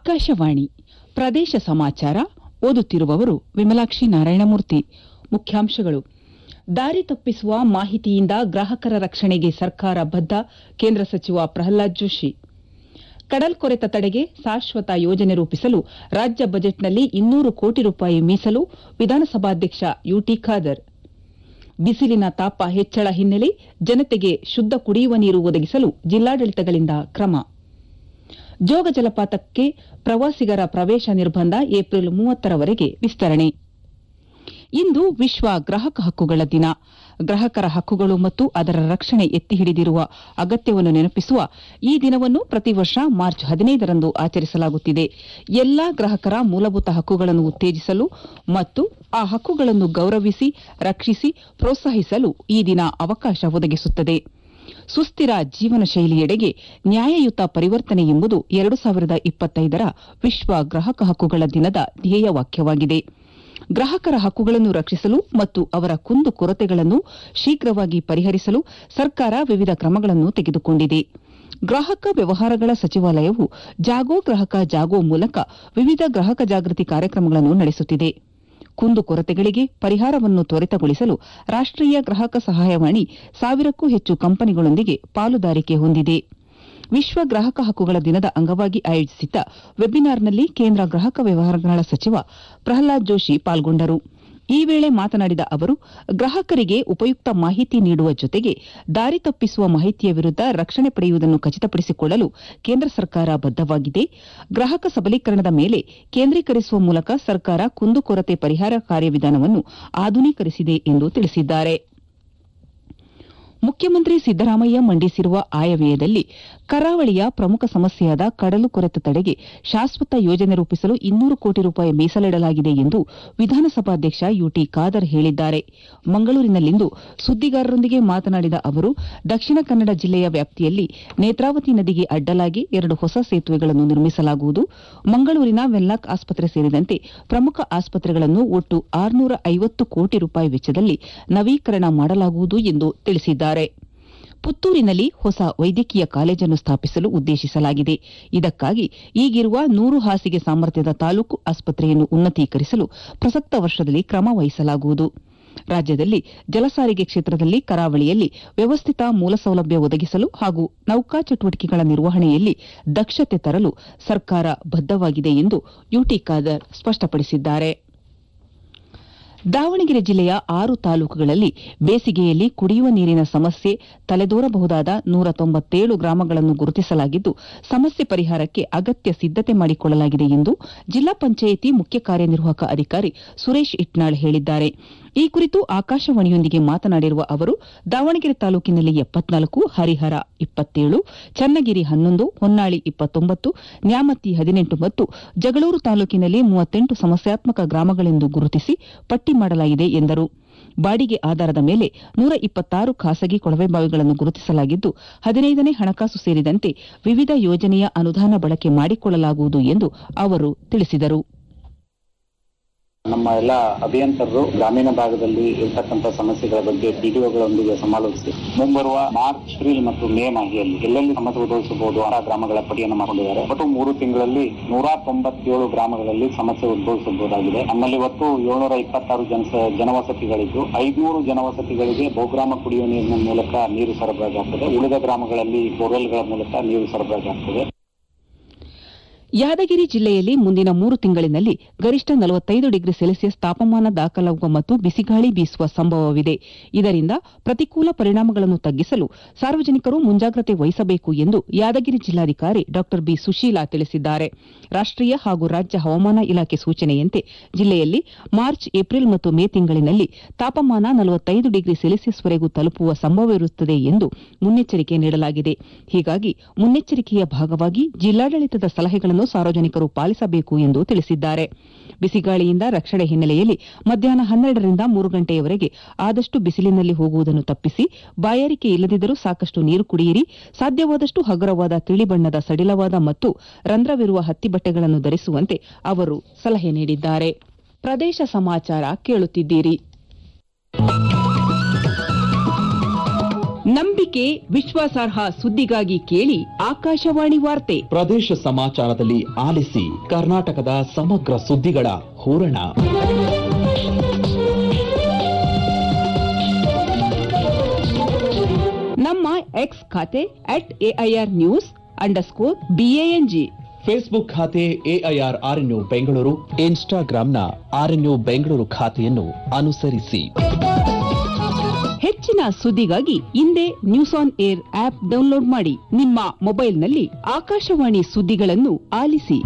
ಆಕಾಶವಾಣಿ ಪ್ರದೇಶ ಸಮಾಚಾರ ಓದುತ್ತಿರುವವರು ವಿಮಲಾಕ್ಷಿ ನಾರಾಯಣಮೂರ್ತಿ ಮುಖ್ಯಾಂಶಗಳು ದಾರಿ ತಪ್ಪಿಸುವ ಮಾಹಿತಿಯಿಂದ ಗ್ರಾಹಕರ ರಕ್ಷಣೆಗೆ ಸರ್ಕಾರ ಬದ್ಧ ಕೇಂದ್ರ ಸಚಿವ ಪ್ರಹ್ಲಾದ್ ಜೋಶಿ ಕಡಲ್ಕೊರೆತ ತಡೆಗೆ ಶಾಶ್ವತ ಯೋಜನೆ ರೂಪಿಸಲು ರಾಜ್ಯ ಬಜೆಟ್ನಲ್ಲಿ ಇನ್ನೂರು ಕೋಟಿ ರೂಪಾಯಿ ಮೀಸಲು ವಿಧಾನಸಭಾಧ್ಯಕ್ಷ ಯುಟಿ ಖಾದರ್ ಬಿಸಿಲಿನ ತಾಪ ಹೆಚ್ಚಳ ಹಿನ್ನೆಲೆ ಜನತೆಗೆ ಶುದ್ದ ಕುಡಿಯುವ ನೀರು ಒದಗಿಸಲು ಜಿಲ್ಲಾಡಳಿತಗಳಿಂದ ಕ್ರಮ ಜೋಗ ಜಲಪಾತಕ್ಕೆ ಪ್ರವಾಸಿಗರ ಪ್ರವೇಶ ನಿರ್ಬಂಧ ಏಪ್ರಿಲ್ ಮೂವತ್ತರವರೆಗೆ ವಿಸ್ತರಣೆ ಇಂದು ವಿಶ್ವ ಗ್ರಾಹಕ ಹಕ್ಕುಗಳ ದಿನ ಗ್ರಾಹಕರ ಹಕ್ಕುಗಳು ಮತ್ತು ಅದರ ರಕ್ಷಣೆ ಎತ್ತಿ ಹಿಡಿದಿರುವ ಅಗತ್ಯವನ್ನು ನೆನಪಿಸುವ ಈ ದಿನವನ್ನು ಪ್ರತಿ ವರ್ಷ ಮಾರ್ಚ್ ಹದಿನೈದರಂದು ಆಚರಿಸಲಾಗುತ್ತಿದೆ ಎಲ್ಲಾ ಗ್ರಾಹಕರ ಮೂಲಭೂತ ಹಕ್ಕುಗಳನ್ನು ಉತ್ತೇಜಿಸಲು ಮತ್ತು ಆ ಹಕ್ಕುಗಳನ್ನು ಗೌರವಿಸಿ ರಕ್ಷಿಸಿ ಪ್ರೋತ್ಸಾಹಿಸಲು ಈ ದಿನ ಅವಕಾಶ ಒದಗಿಸುತ್ತದೆ ಸುಸ್ಥಿರ ಜೀವನ ಶೈಲಿಯೆಡೆಗೆ ನ್ಯಾಯಯುತ ಪರಿವರ್ತನೆ ಎಂಬುದು ಎರಡು ಸಾವಿರದ ಇಪ್ಪತ್ತೈದರ ವಿಶ್ವ ಗ್ರಾಹಕ ಹಕ್ಕುಗಳ ದಿನದ ಧ್ಯೇಯವಾಕ್ಯವಾಗಿದೆ ಗ್ರಾಹಕರ ಹಕ್ಕುಗಳನ್ನು ರಕ್ಷಿಸಲು ಮತ್ತು ಅವರ ಕುಂದು ಕೊರತೆಗಳನ್ನು ಶೀಘ್ರವಾಗಿ ಪರಿಹರಿಸಲು ಸರ್ಕಾರ ವಿವಿಧ ಕ್ರಮಗಳನ್ನು ತೆಗೆದುಕೊಂಡಿದೆ ಗ್ರಾಹಕ ವ್ಯವಹಾರಗಳ ಸಚಿವಾಲಯವು ಜಾಗೋ ಗ್ರಾಹಕ ಜಾಗೋ ಮೂಲಕ ವಿವಿಧ ಗ್ರಾಹಕ ಜಾಗೃತಿ ಕಾರ್ಯಕ್ರಮಗಳನ್ನು ನಡೆಸುತ್ತಿದೆ ಕುಂದು ಕೊರತೆಗಳಿಗೆ ಪರಿಹಾರವನ್ನು ತ್ವರಿತಗೊಳಿಸಲು ರಾಷ್ಟೀಯ ಗ್ರಾಹಕ ಸಹಾಯವಾಣಿ ಸಾವಿರಕ್ಕೂ ಹೆಚ್ಚು ಕಂಪನಿಗಳೊಂದಿಗೆ ಪಾಲುದಾರಿಕೆ ಹೊಂದಿದೆ ವಿಶ್ವ ಗ್ರಾಹಕ ಹಕ್ಕುಗಳ ದಿನದ ಅಂಗವಾಗಿ ಆಯೋಜಿಸಿದ್ದ ವೆಬಿನಾರ್ನಲ್ಲಿ ಕೇಂದ್ರ ಗ್ರಾಹಕ ವ್ಯವಹಾರಗಳ ಸಚಿವ ಪ್ರಹ್ಲಾದ್ ಜೋಶಿ ಪಾಲ್ಗೊಂಡರು ಈ ವೇಳೆ ಮಾತನಾಡಿದ ಅವರು ಗ್ರಾಹಕರಿಗೆ ಉಪಯುಕ್ತ ಮಾಹಿತಿ ನೀಡುವ ಜೊತೆಗೆ ದಾರಿ ತಪ್ಪಿಸುವ ಮಾಹಿತಿಯ ವಿರುದ್ದ ರಕ್ಷಣೆ ಪಡೆಯುವುದನ್ನು ಖಚಿತಪಡಿಸಿಕೊಳ್ಳಲು ಕೇಂದ್ರ ಸರ್ಕಾರ ಬದ್ದವಾಗಿದೆ ಗ್ರಾಹಕ ಸಬಲೀಕರಣದ ಮೇಲೆ ಕೇಂದ್ರೀಕರಿಸುವ ಮೂಲಕ ಸರ್ಕಾರ ಕುಂದುಕೊರತೆ ಪರಿಹಾರ ಕಾರ್ಯವಿಧಾನವನ್ನು ಆಧುನೀಕರಿಸಿದೆ ಎಂದು ತಿಳಿಸಿದ್ದಾರೆ ಮುಖ್ಯಮಂತ್ರಿ ಸಿದ್ದರಾಮಯ್ಯ ಮಂಡಿಸಿರುವ ಆಯವ್ಯಯದಲ್ಲಿ ಕರಾವಳಿಯ ಪ್ರಮುಖ ಸಮಸ್ಯೆಯಾದ ಕಡಲು ಕೊರೆತ ತಡೆಗೆ ಶಾಶ್ವತ ಯೋಜನೆ ರೂಪಿಸಲು ಇನ್ನೂರು ಕೋಟಿ ರೂಪಾಯಿ ಮೀಸಲಿಡಲಾಗಿದೆ ಎಂದು ವಿಧಾನಸಭಾಧ್ಯಕ್ಷ ಯುಟಿ ಖಾದರ್ ಹೇಳಿದ್ದಾರೆ ಮಂಗಳೂರಿನಲ್ಲಿಂದು ಸುದ್ದಿಗಾರರೊಂದಿಗೆ ಮಾತನಾಡಿದ ಅವರು ದಕ್ಷಿಣ ಕನ್ನಡ ಜಿಲ್ಲೆಯ ವ್ಯಾಪ್ತಿಯಲ್ಲಿ ನೇತ್ರಾವತಿ ನದಿಗೆ ಅಡ್ಡಲಾಗಿ ಎರಡು ಹೊಸ ಸೇತುವೆಗಳನ್ನು ನಿರ್ಮಿಸಲಾಗುವುದು ಮಂಗಳೂರಿನ ವೆನ್ಲಾಕ್ ಆಸ್ಪತ್ರೆ ಸೇರಿದಂತೆ ಪ್ರಮುಖ ಆಸ್ಪತ್ರೆಗಳನ್ನು ಒಟ್ಟು ಆರುನೂರ ಐವತ್ತು ಕೋಟಿ ರೂಪಾಯಿ ವೆಚ್ಚದಲ್ಲಿ ನವೀಕರಣ ಮಾಡಲಾಗುವುದು ಎಂದು ತಿಳಿಸಿದ್ದಾರೆ ಪುತ್ತೂರಿನಲ್ಲಿ ಹೊಸ ವೈದ್ಯಕೀಯ ಕಾಲೇಜನ್ನು ಸ್ಥಾಪಿಸಲು ಉದ್ದೇಶಿಸಲಾಗಿದೆ ಇದಕ್ಕಾಗಿ ಈಗಿರುವ ನೂರು ಹಾಸಿಗೆ ಸಾಮರ್ಥ್ಯದ ತಾಲೂಕು ಆಸ್ಪತ್ರೆಯನ್ನು ಉನ್ನತೀಕರಿಸಲು ಪ್ರಸಕ್ತ ವರ್ಷದಲ್ಲಿ ಕ್ರಮ ವಹಿಸಲಾಗುವುದು ರಾಜ್ಯದಲ್ಲಿ ಜಲಸಾರಿಗೆ ಕ್ಷೇತ್ರದಲ್ಲಿ ಕರಾವಳಿಯಲ್ಲಿ ವ್ಯವಸ್ಥಿತ ಮೂಲಸೌಲಭ್ಯ ಒದಗಿಸಲು ಹಾಗೂ ನೌಕಾ ಚಟುವಟಿಕೆಗಳ ನಿರ್ವಹಣೆಯಲ್ಲಿ ದಕ್ಷತೆ ತರಲು ಸರ್ಕಾರ ಬದ್ದವಾಗಿದೆ ಎಂದು ಯುಟಿ ಖಾದರ್ ಸ್ಪಷ್ಟಪಡಿಸಿದ್ದಾರೆ ದಾವಣಗೆರೆ ಜಿಲ್ಲೆಯ ಆರು ತಾಲೂಕುಗಳಲ್ಲಿ ಬೇಸಿಗೆಯಲ್ಲಿ ಕುಡಿಯುವ ನೀರಿನ ಸಮಸ್ಯೆ ತಲೆದೋರಬಹುದಾದ ನೂರ ತೊಂಬತ್ತೇಳು ಗ್ರಾಮಗಳನ್ನು ಗುರುತಿಸಲಾಗಿದ್ದು ಸಮಸ್ಯೆ ಪರಿಹಾರಕ್ಕೆ ಅಗತ್ಯ ಸಿದ್ದತೆ ಮಾಡಿಕೊಳ್ಳಲಾಗಿದೆ ಎಂದು ಜಿಲ್ಲಾ ಪಂಚಾಯಿತಿ ಮುಖ್ಯ ಕಾರ್ಯನಿರ್ವಾಹಕ ಅಧಿಕಾರಿ ಸುರೇಶ್ ಇಟ್ನಾಳ್ ಹೇಳಿದ್ದಾರೆ ಈ ಕುರಿತು ಆಕಾಶವಾಣಿಯೊಂದಿಗೆ ಮಾತನಾಡಿರುವ ಅವರು ದಾವಣಗೆರೆ ತಾಲೂಕಿನಲ್ಲಿ ಎಪ್ಪತ್ನಾಲ್ಕು ಹರಿಹರ ಇಪ್ಪತ್ತೇಳು ಚನ್ನಗಿರಿ ಹನ್ನೊಂದು ಹೊನ್ನಾಳಿ ಇಪ್ಪತ್ತೊಂಬತ್ತು ನ್ಯಾಮತಿ ಹದಿನೆಂಟು ಮತ್ತು ಜಗಳೂರು ತಾಲೂಕಿನಲ್ಲಿ ಮೂವತ್ತೆಂಟು ಸಮಸ್ಯಾತ್ಮಕ ಗ್ರಾಮಗಳೆಂದು ಗುರುತಿಸಿ ಪಟ್ಟಿ ಮಾಡಲಾಗಿದೆ ಎಂದರು ಬಾಡಿಗೆ ಆಧಾರದ ಮೇಲೆ ನೂರ ಇಪ್ಪತ್ತಾರು ಖಾಸಗಿ ಕೊಳವೆಬಾವಿಗಳನ್ನು ಗುರುತಿಸಲಾಗಿದ್ದು ಹದಿನೈದನೇ ಹಣಕಾಸು ಸೇರಿದಂತೆ ವಿವಿಧ ಯೋಜನೆಯ ಅನುದಾನ ಬಳಕೆ ಮಾಡಿಕೊಳ್ಳಲಾಗುವುದು ಎಂದು ಅವರು ತಿಳಿಸಿದರು ನಮ್ಮ ಎಲ್ಲ ಅಭಿಯಂತರರು ಗ್ರಾಮೀಣ ಭಾಗದಲ್ಲಿ ಇರ್ತಕ್ಕಂಥ ಸಮಸ್ಯೆಗಳ ಬಗ್ಗೆ ಪಿಡಿಒಗಳೊಂದಿಗೆ ಸಮಾಲೋಚಿಸಿ ಮುಂಬರುವ ಮಾರ್ಚ್ ಏಪ್ರಿಲ್ ಮತ್ತು ಮೇ ಮಾಹಿಯಲ್ಲಿ ಎಲ್ಲೆಲ್ಲಿ ಸಮಸ್ಯೆ ಉದ್ಭವಿಸಬಹುದು ಆ ಗ್ರಾಮಗಳ ಪಟ್ಟಿಯನ್ನು ಮಾಡಿಕೊಂಡಿದ್ದಾರೆ ಒಟ್ಟು ಮೂರು ತಿಂಗಳಲ್ಲಿ ನೂರ ತೊಂಬತ್ತೇಳು ಗ್ರಾಮಗಳಲ್ಲಿ ಸಮಸ್ಯೆ ಉದ್ಭವಿಸಬಹುದಾಗಿದೆ ನಮ್ಮಲ್ಲಿ ಒಟ್ಟು ಏಳ್ನೂರ ಇಪ್ಪತ್ತಾರು ಜನ ಜನವಸತಿಗಳಿದ್ದು ಐದುನೂರು ಜನವಸತಿಗಳಿಗೆ ಬಹುಗ್ರಾಮ ಕುಡಿಯುವ ನೀರಿನ ಮೂಲಕ ನೀರು ಸರಬರಾಜಾಗ್ತದೆ ಉಳಿದ ಗ್ರಾಮಗಳಲ್ಲಿ ಬೋರ್ವೆಲ್ಗಳ ಮೂಲಕ ನೀರು ಸರಬರಾಜಾಗ್ತದೆ ಯಾದಗಿರಿ ಜಿಲ್ಲೆಯಲ್ಲಿ ಮುಂದಿನ ಮೂರು ತಿಂಗಳಿನಲ್ಲಿ ಗರಿಷ್ಠ ನಲವತ್ತೈದು ಡಿಗ್ರಿ ಸೆಲ್ಸಿಯಸ್ ತಾಪಮಾನ ದಾಖಲಾಗುವ ಮತ್ತು ಬಿಸಿಗಾಳಿ ಬೀಸುವ ಸಂಭವವಿದೆ ಇದರಿಂದ ಪ್ರತಿಕೂಲ ಪರಿಣಾಮಗಳನ್ನು ತಗ್ಗಿಸಲು ಸಾರ್ವಜನಿಕರು ಮುಂಜಾಗ್ರತೆ ವಹಿಸಬೇಕು ಎಂದು ಯಾದಗಿರಿ ಜಿಲ್ಲಾಧಿಕಾರಿ ಡಾ ಬಿ ಸುಶೀಲಾ ತಿಳಿಸಿದ್ದಾರೆ ರಾಷ್ಟೀಯ ಹಾಗೂ ರಾಜ್ಯ ಹವಾಮಾನ ಇಲಾಖೆ ಸೂಚನೆಯಂತೆ ಜಿಲ್ಲೆಯಲ್ಲಿ ಮಾರ್ಚ್ ಏಪ್ರಿಲ್ ಮತ್ತು ಮೇ ತಿಂಗಳಿನಲ್ಲಿ ತಾಪಮಾನ ನಲವತ್ತೈದು ಡಿಗ್ರಿ ಸೆಲ್ಸಿಯಸ್ವರೆಗೂ ತಲುಪುವ ಸಂಭವವಿರುತ್ತದೆ ಎಂದು ಮುನ್ನೆಚ್ಚರಿಕೆ ನೀಡಲಾಗಿದೆ ಹೀಗಾಗಿ ಮುನ್ನೆಚ್ಚರಿಕೆಯ ಭಾಗವಾಗಿ ಜಿಲ್ಲಾಡಳಿತದ ಸಲಹೆಗಳನ್ನು ಸಾರ್ವಜನಿಕರು ಪಾಲಿಸಬೇಕು ಎಂದು ತಿಳಿಸಿದ್ದಾರೆ ಬಿಸಿಗಾಳಿಯಿಂದ ರಕ್ಷಣೆ ಹಿನ್ನೆಲೆಯಲ್ಲಿ ಮಧ್ಯಾಹ್ನ ಹನ್ನೆರಡರಿಂದ ಮೂರು ಗಂಟೆಯವರೆಗೆ ಆದಷ್ಟು ಬಿಸಿಲಿನಲ್ಲಿ ಹೋಗುವುದನ್ನು ತಪ್ಪಿಸಿ ಬಾಯಾರಿಕೆ ಇಲ್ಲದಿದ್ದರೂ ಸಾಕಷ್ಟು ನೀರು ಕುಡಿಯಿರಿ ಸಾಧ್ಯವಾದಷ್ಟು ಹಗುರವಾದ ತಿಳಿ ಬಣ್ಣದ ಸಡಿಲವಾದ ಮತ್ತು ರಂಧ್ರವಿರುವ ಹತ್ತಿ ಬಟ್ಟೆಗಳನ್ನು ಧರಿಸುವಂತೆ ಅವರು ಸಲಹೆ ನೀಡಿದ್ದಾರೆ ಪ್ರದೇಶ ಸಮಾಚಾರ ಕೇಳುತ್ತಿದ್ದೀರಿ ನಂಬಿಕೆ ವಿಶ್ವಾಸಾರ್ಹ ಸುದ್ದಿಗಾಗಿ ಕೇಳಿ ಆಕಾಶವಾಣಿ ವಾರ್ತೆ ಪ್ರದೇಶ ಸಮಾಚಾರದಲ್ಲಿ ಆಲಿಸಿ ಕರ್ನಾಟಕದ ಸಮಗ್ರ ಸುದ್ದಿಗಳ ಹೂರಣ ನಮ್ಮ ಎಕ್ಸ್ ಖಾತೆ at AIR news underscore BANG Facebook ಖಾತೆ ಎಐಆರ್ ಆರ್ಎನ್ಯು ಬೆಂಗಳೂರು ಇನ್ಸ್ಟಾಗ್ರಾಂನ ಆರ್ಎನ್ಯು ಬೆಂಗಳೂರು ಖಾತೆಯನ್ನು ಅನುಸರಿಸಿ ಹೆಚ್ಚಿನ ಸುದ್ದಿಗಾಗಿ ಹಿಂದೆ news on air app download ಮಾಡಿ ನಿಮ್ಮ ಮೊಬೈಲ್ನಲ್ಲಿ ಆಕಾಶವಾಣಿ ಸುದ್ದಿಗಳನ್ನು ಆಲಿಸಿ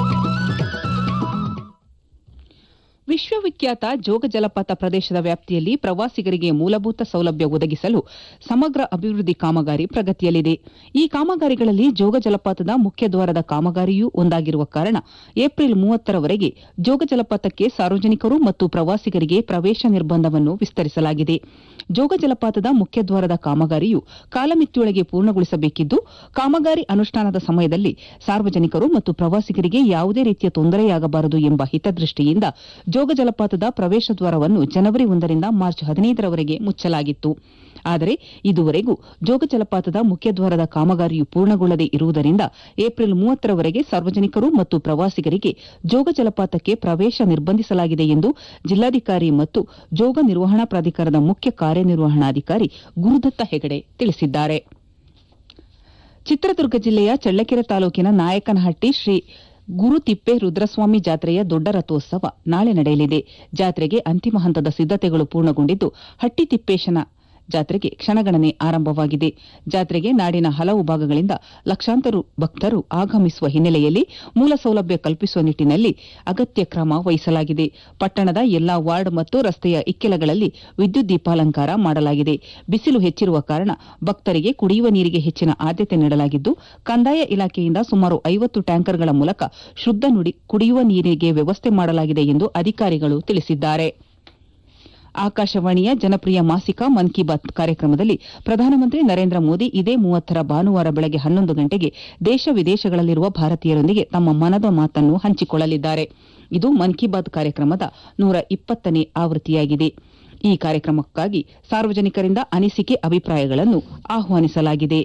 ವಿಶ್ವವಿಖ್ಯಾತ ಜೋಗ ಜಲಪಾತ ಪ್ರದೇಶದ ವ್ಯಾಪ್ತಿಯಲ್ಲಿ ಪ್ರವಾಸಿಗರಿಗೆ ಮೂಲಭೂತ ಸೌಲಭ್ಯ ಒದಗಿಸಲು ಸಮಗ್ರ ಅಭಿವೃದ್ಧಿ ಕಾಮಗಾರಿ ಪ್ರಗತಿಯಲ್ಲಿದೆ ಈ ಕಾಮಗಾರಿಗಳಲ್ಲಿ ಜೋಗ ಜಲಪಾತದ ಮುಖ್ಯ ದ್ವಾರದ ಕಾಮಗಾರಿಯೂ ಒಂದಾಗಿರುವ ಕಾರಣ ಏಪ್ರಿಲ್ ಮೂವತ್ತರವರೆಗೆ ಜೋಗ ಜಲಪಾತಕ್ಕೆ ಸಾರ್ವಜನಿಕರು ಮತ್ತು ಪ್ರವಾಸಿಗರಿಗೆ ಪ್ರವೇಶ ನಿರ್ಬಂಧವನ್ನು ವಿಸ್ತರಿಸಲಾಗಿದೆ ಜೋಗ ಜಲಪಾತದ ಮುಖ್ಯ ದ್ವಾರದ ಕಾಮಗಾರಿಯು ಕಾಲಮಿತಿಯೊಳಗೆ ಪೂರ್ಣಗೊಳಿಸಬೇಕಿದ್ದು ಕಾಮಗಾರಿ ಅನುಷ್ಠಾನದ ಸಮಯದಲ್ಲಿ ಸಾರ್ವಜನಿಕರು ಮತ್ತು ಪ್ರವಾಸಿಗರಿಗೆ ಯಾವುದೇ ರೀತಿಯ ತೊಂದರೆಯಾಗಬಾರದು ಎಂಬ ಹಿತದೃಷ್ಟಿಯಿಂದ ಜೋಗ ಜಲಪಾತದ ಪ್ರವೇಶ ದ್ವಾರವನ್ನು ಜನವರಿ ಒಂದರಿಂದ ಮಾರ್ಚ್ ಹದಿನೈದರವರೆಗೆ ಮುಚ್ಚಲಾಗಿತ್ತು ಆದರೆ ಇದುವರೆಗೂ ಜೋಗ ಜಲಪಾತದ ಮುಖ್ಯ ದ್ವಾರದ ಕಾಮಗಾರಿಯು ಪೂರ್ಣಗೊಳ್ಳದೇ ಇರುವುದರಿಂದ ಏಪ್ರಿಲ್ ಮೂವತ್ತರವರೆಗೆ ಸಾರ್ವಜನಿಕರು ಮತ್ತು ಪ್ರವಾಸಿಗರಿಗೆ ಜೋಗ ಜಲಪಾತಕ್ಕೆ ಪ್ರವೇಶ ನಿರ್ಬಂಧಿಸಲಾಗಿದೆ ಎಂದು ಜಿಲ್ಲಾಧಿಕಾರಿ ಮತ್ತು ಜೋಗ ನಿರ್ವಹಣಾ ಪ್ರಾಧಿಕಾರದ ಮುಖ್ಯ ಕಾರ್ಯನಿರ್ವಹಣಾಧಿಕಾರಿ ಗುರುದತ್ತ ಹೆಗಡೆ ತಿಳಿಸಿದ್ದಾರೆ ಚಿತ್ರದುರ್ಗ ಜಿಲ್ಲೆಯ ಚಳ್ಳಕೆರೆ ತಾಲೂಕಿನ ನಾಯಕನಹಟ್ಟಿ ಶ್ರೀ ಗುರುತಿಪ್ಪೆ ರುದ್ರಸ್ವಾಮಿ ಜಾತ್ರೆಯ ದೊಡ್ಡ ರಥೋತ್ಸವ ನಾಳೆ ನಡೆಯಲಿದೆ ಜಾತ್ರೆಗೆ ಅಂತಿಮ ಹಂತದ ಸಿದ್ದತೆಗಳು ಪೂರ್ಣಗೊಂಡಿದ್ದು ಹಟ್ಟಿತಿಪ್ಪೇಶನ ಜಾತ್ರೆಗೆ ಕ್ಷಣಗಣನೆ ಆರಂಭವಾಗಿದೆ ಜಾತ್ರೆಗೆ ನಾಡಿನ ಹಲವು ಭಾಗಗಳಿಂದ ಲಕ್ಷಾಂತರ ಭಕ್ತರು ಆಗಮಿಸುವ ಹಿನ್ನೆಲೆಯಲ್ಲಿ ಮೂಲ ಸೌಲಭ್ಯ ಕಲ್ಪಿಸುವ ನಿಟ್ಟಿನಲ್ಲಿ ಅಗತ್ಯ ಕ್ರಮ ವಹಿಸಲಾಗಿದೆ ಪಟ್ಟಣದ ಎಲ್ಲಾ ವಾರ್ಡ್ ಮತ್ತು ರಸ್ತೆಯ ಇಕ್ಕೆಲಗಳಲ್ಲಿ ವಿದ್ಯುತ್ ದೀಪಾಲಂಕಾರ ಮಾಡಲಾಗಿದೆ ಬಿಸಿಲು ಹೆಚ್ಚಿರುವ ಕಾರಣ ಭಕ್ತರಿಗೆ ಕುಡಿಯುವ ನೀರಿಗೆ ಹೆಚ್ಚಿನ ಆದ್ಯತೆ ನೀಡಲಾಗಿದ್ದು ಕಂದಾಯ ಇಲಾಖೆಯಿಂದ ಸುಮಾರು ಐವತ್ತು ಟ್ಯಾಂಕರ್ಗಳ ಮೂಲಕ ಶುದ್ಧ ನುಡಿ ಕುಡಿಯುವ ನೀರಿಗೆ ವ್ಯವಸ್ಥೆ ಮಾಡಲಾಗಿದೆ ಎಂದು ಅಧಿಕಾರಿಗಳು ತಿಳಿಸಿದ್ದಾರೆ ಆಕಾಶವಾಣಿಯ ಜನಪ್ರಿಯ ಮಾಸಿಕ ಮನ್ ಕಿ ಬಾತ್ ಕಾರ್ಯಕ್ರಮದಲ್ಲಿ ಪ್ರಧಾನಮಂತ್ರಿ ನರೇಂದ್ರ ಮೋದಿ ಇದೇ ಮೂವತ್ತರ ಭಾನುವಾರ ಬೆಳಗ್ಗೆ ಹನ್ನೊಂದು ಗಂಟೆಗೆ ದೇಶ ವಿದೇಶಗಳಲ್ಲಿರುವ ಭಾರತೀಯರೊಂದಿಗೆ ತಮ್ಮ ಮನದ ಮಾತನ್ನು ಹಂಚಿಕೊಳ್ಳಲಿದ್ದಾರೆ ಇದು ಮನ್ ಕಿ ಬಾತ್ ಕಾರ್ಯಕ್ರಮದ ನೂರ ಇಪ್ಪತ್ತನೇ ಆವೃತ್ತಿಯಾಗಿದೆ ಈ ಕಾರ್ಯಕ್ರಮಕ್ಕಾಗಿ ಸಾರ್ವಜನಿಕರಿಂದ ಅನಿಸಿಕೆ ಅಭಿಪ್ರಾಯಗಳನ್ನು ಆಹ್ವಾನಿಸಲಾಗಿದೆ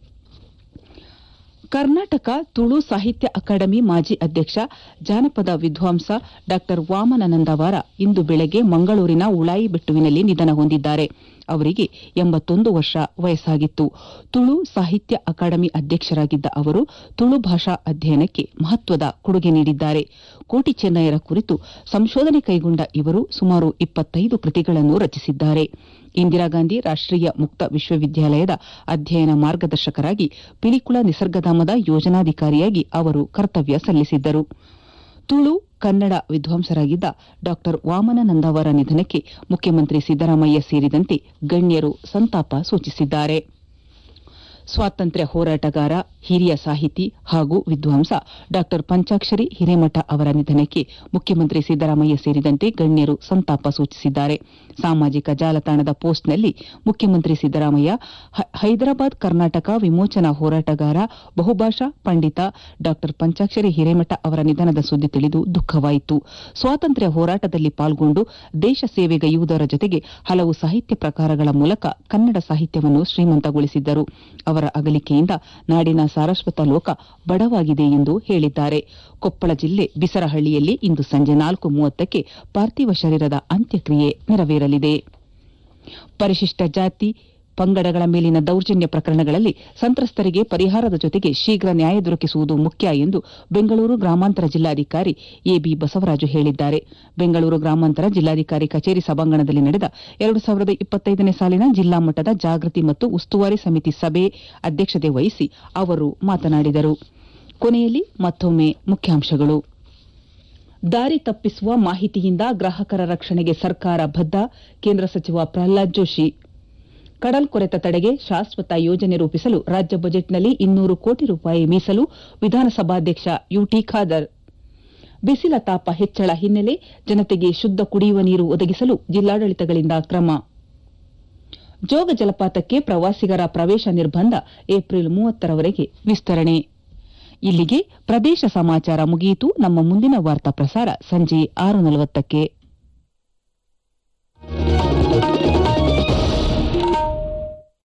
ಕರ್ನಾಟಕ ತುಳು ಸಾಹಿತ್ಯ ಅಕಾಡೆಮಿ ಮಾಜಿ ಅಧ್ಯಕ್ಷ ಜಾನಪದ ವಿದ್ವಾಂಸ ಡಾ ವಾಮನಾನಂದವಾರ ಇಂದು ಬೆಳಗ್ಗೆ ಮಂಗಳೂರಿನ ಉಳಾಯಿ ಬೆಟ್ಟುವಿನಲ್ಲಿ ನಿಧನ ಹೊಂದಿದ್ದಾರೆ ಅವರಿಗೆ ಎಂಬತ್ತೊಂದು ವರ್ಷ ವಯಸ್ಸಾಗಿತ್ತು ತುಳು ಸಾಹಿತ್ಯ ಅಕಾಡೆಮಿ ಅಧ್ಯಕ್ಷರಾಗಿದ್ದ ಅವರು ತುಳು ಭಾಷಾ ಅಧ್ಯಯನಕ್ಕೆ ಮಹತ್ವದ ಕೊಡುಗೆ ನೀಡಿದ್ದಾರೆ ಕೋಟಿ ಚೆನ್ನಯರ ಕುರಿತು ಸಂಶೋಧನೆ ಕೈಗೊಂಡ ಇವರು ಸುಮಾರು ಇಪ್ಪತ್ತೈದು ಕೃತಿಗಳನ್ನು ರಚಿಸಿದ್ದಾರೆ ಇಂದಿರಾಗಾಂಧಿ ರಾಷ್ಟೀಯ ಮುಕ್ತ ವಿಶ್ವವಿದ್ಯಾಲಯದ ಅಧ್ಯಯನ ಮಾರ್ಗದರ್ಶಕರಾಗಿ ಪಿಲಿಕುಳ ನಿಸರ್ಗಧಾಮದ ಯೋಜನಾಧಿಕಾರಿಯಾಗಿ ಅವರು ಕರ್ತವ್ಯ ಸಲ್ಲಿಸಿದ್ದರು ತುಳು ಕನ್ನಡ ವಿದ್ವಾಂಸರಾಗಿದ್ದ ಡಾ ವಾಮನಾನಂದವರ ನಿಧನಕ್ಕೆ ಮುಖ್ಯಮಂತ್ರಿ ಸಿದ್ದರಾಮಯ್ಯ ಸೇರಿದಂತೆ ಗಣ್ಯರು ಸಂತಾಪ ಸೂಚಿಸಿದ್ದಾರೆ ಸ್ವಾತಂತ್ರ್ಯ ಹೋರಾಟಗಾರ ಹಿರಿಯ ಸಾಹಿತಿ ಹಾಗೂ ವಿದ್ವಾಂಸ ಡಾ ಪಂಚಾಕ್ಷರಿ ಹಿರೇಮಠ ಅವರ ನಿಧನಕ್ಕೆ ಮುಖ್ಯಮಂತ್ರಿ ಸಿದ್ದರಾಮಯ್ಯ ಸೇರಿದಂತೆ ಗಣ್ಯರು ಸಂತಾಪ ಸೂಚಿಸಿದ್ದಾರೆ ಸಾಮಾಜಿಕ ಜಾಲತಾಣದ ಪೋಸ್ಟ್ನಲ್ಲಿ ಮುಖ್ಯಮಂತ್ರಿ ಸಿದ್ದರಾಮಯ್ಯ ಹೈದರಾಬಾದ್ ಕರ್ನಾಟಕ ವಿಮೋಚನಾ ಹೋರಾಟಗಾರ ಬಹುಭಾಷಾ ಪಂಡಿತ ಡಾ ಪಂಚಾಕ್ಷರಿ ಹಿರೇಮಠ ಅವರ ನಿಧನದ ಸುದ್ದಿ ತಿಳಿದು ದುಃಖವಾಯಿತು ಸ್ವಾತಂತ್ರ್ಯ ಹೋರಾಟದಲ್ಲಿ ಪಾಲ್ಗೊಂಡು ದೇಶ ಸೇವೆಗೈಯುವುದರ ಜೊತೆಗೆ ಹಲವು ಸಾಹಿತ್ಯ ಪ್ರಕಾರಗಳ ಮೂಲಕ ಕನ್ನಡ ಸಾಹಿತ್ಯವನ್ನು ಶ್ರೀಮಂತಗೊಳಿಸಿದ್ದರು ಅವರ ಅಗಲಿಕೆಯಿಂದ ನಾಡಿನ ಸಾರಸ್ವತ ಲೋಕ ಬಡವಾಗಿದೆ ಎಂದು ಹೇಳಿದ್ದಾರೆ ಕೊಪ್ಪಳ ಜಿಲ್ಲೆ ಬಿಸರಹಳ್ಳಿಯಲ್ಲಿ ಇಂದು ಸಂಜೆ ನಾಲ್ಕು ಮೂವತ್ತಕ್ಕೆ ಪಾರ್ಥಿವ ಶರೀರದ ಅಂತ್ಯಕ್ರಿಯೆ ನೆರವೇರಲಿದೆ ಪರಿಶಿಷ್ಟ ಜಾತಿ ಪಂಗಡಗಳ ಮೇಲಿನ ದೌರ್ಜನ್ಯ ಪ್ರಕರಣಗಳಲ್ಲಿ ಸಂತ್ರಸ್ತರಿಗೆ ಪರಿಹಾರದ ಜೊತೆಗೆ ಶೀಘ್ರ ನ್ಯಾಯ ದೊರಕಿಸುವುದು ಮುಖ್ಯ ಎಂದು ಬೆಂಗಳೂರು ಗ್ರಾಮಾಂತರ ಜಿಲ್ಲಾಧಿಕಾರಿ ಎಬಿ ಬಸವರಾಜು ಹೇಳಿದ್ದಾರೆ ಬೆಂಗಳೂರು ಗ್ರಾಮಾಂತರ ಜಿಲ್ಲಾಧಿಕಾರಿ ಕಚೇರಿ ಸಭಾಂಗಣದಲ್ಲಿ ನಡೆದ ಎರಡು ಸಾವಿರದ ಇಪ್ಪತ್ತೈದನೇ ಸಾಲಿನ ಜಿಲ್ಲಾ ಮಟ್ಟದ ಜಾಗೃತಿ ಮತ್ತು ಉಸ್ತುವಾರಿ ಸಮಿತಿ ಸಭೆ ಅಧ್ಯಕ್ಷತೆ ವಹಿಸಿ ಅವರು ಮಾತನಾಡಿದರು ಕೊನೆಯಲ್ಲಿ ಮತ್ತೊಮ್ಮೆ ಮುಖ್ಯಾಂಶಗಳು ದಾರಿ ತಪ್ಪಿಸುವ ಮಾಹಿತಿಯಿಂದ ಗ್ರಾಹಕರ ರಕ್ಷಣೆಗೆ ಸರ್ಕಾರ ಬದ್ಧ ಕೇಂದ್ರ ಸಚಿವ ಪ್ರಹ್ಲಾದ್ ಜೋಶಿ ಕಡಲ್ಕೊರೆತ ತಡೆಗೆ ಶಾಶ್ವತ ಯೋಜನೆ ರೂಪಿಸಲು ರಾಜ್ಯ ಬಜೆಟ್ನಲ್ಲಿ ಇನ್ನೂರು ಕೋಟಿ ರೂಪಾಯಿ ಮೀಸಲು ವಿಧಾನಸಭಾಧ್ಯಕ್ಷ ಯುಟಿ ಖಾದರ್ ಬಿಸಿಲ ತಾಪ ಹೆಚ್ಚಳ ಹಿನ್ನೆಲೆ ಜನತೆಗೆ ಶುದ್ದ ಕುಡಿಯುವ ನೀರು ಒದಗಿಸಲು ಜಿಲ್ಲಾಡಳಿತಗಳಿಂದ ಕ್ರಮ ಜೋಗ ಜಲಪಾತಕ್ಕೆ ಪ್ರವಾಸಿಗರ ಪ್ರವೇಶ ನಿರ್ಬಂಧ ಏಪ್ರಿಲ್ ಮೂವತ್ತರವರೆಗೆ ವಿಸ್ತರಣೆ ಇಲ್ಲಿಗೆ ಪ್ರದೇಶ ಸಮಾಚಾರ ಮುಗಿಯಿತು ನಮ್ಮ ಮುಂದಿನ ವಾರ್ತಾ ಪ್ರಸಾರ ಸಂಜೆ ಆರು ನಲವತ್ತಕ್ಕೆ